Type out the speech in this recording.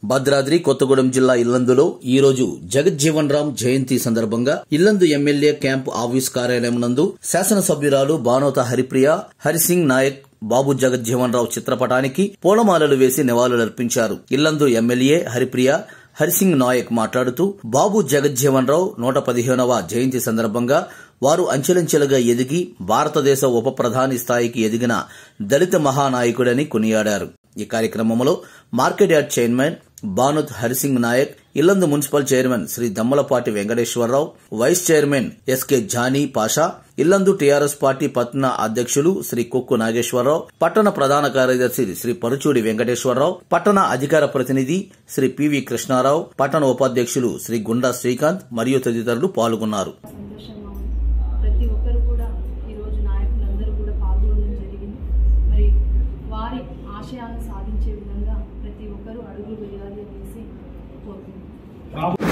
భద్రాద్రి కొత్తగూడెం జిల్లా ఇల్లందులో ఈ రోజు జగజ్జీవన్ రామ్ జయంతి సందర్భంగా ఇల్లందు ఎమ్మెల్యే క్యాంపు ఆఫీస్ కార్యాలయం నందు శాసనసభ్యురాలు బానోత హరిప్రియ హరిసింగ్ నాయక్ బాబు జగజ్జీవన్ రావు చిత్రపటానికి పూలమాలలు వేసి నివాళులర్పించారు ఇల్లందు ఎమ్మెల్యే హరిప్రియ హరిసింగ్ నాయక్ మాట్లాడుతూ బాబు జగజ్జీవన్ రావు నూట పదిహేనవ జయంతి సందర్భంగా వారు అంచెలంచెలుగా ఎదిగి భారతదేశ ఉప ప్రధాని స్థాయికి ఎదిగిన దళిత మహానాయకుడని కొనియాడారు ఈ కార్యక్రమంలో market yard chairman Banoth Harisingh Naik Illandu municipal chairman Shri Dammalapati Venkateswara Rao vice chairman SK Jani Pasha Illandu TRS party పట్టణ అధ్యక్షులు శ్రీ కొక్కు నాగేశ్వరరావు పట్టణ ప్రధాన కార్యదర్శి శ్రీ పరుచూడి వెంకటేశ్వరరావు పట్టణ అధికార ప్రతినిధి శ్రీ పివి కృష్ణారావు పట్టణ ఉపాధ్యక్షులు శ్రీ గుండా శ్రీకాంత్ మరియు తదితరులు పాల్గొన్నారు సంతోషంగా ఉంది ప్రతి ఒక్కరు కూడా ఈరోజు నాయకులందరూ కూడా పాల్గొనడం జరిగింది మరి వారి ఆశయాలను సాధించే విధంగా ప్రతి ఒక్కరూ అడుగులు వేయాలి అనేసి కోరుకుంటున్నాను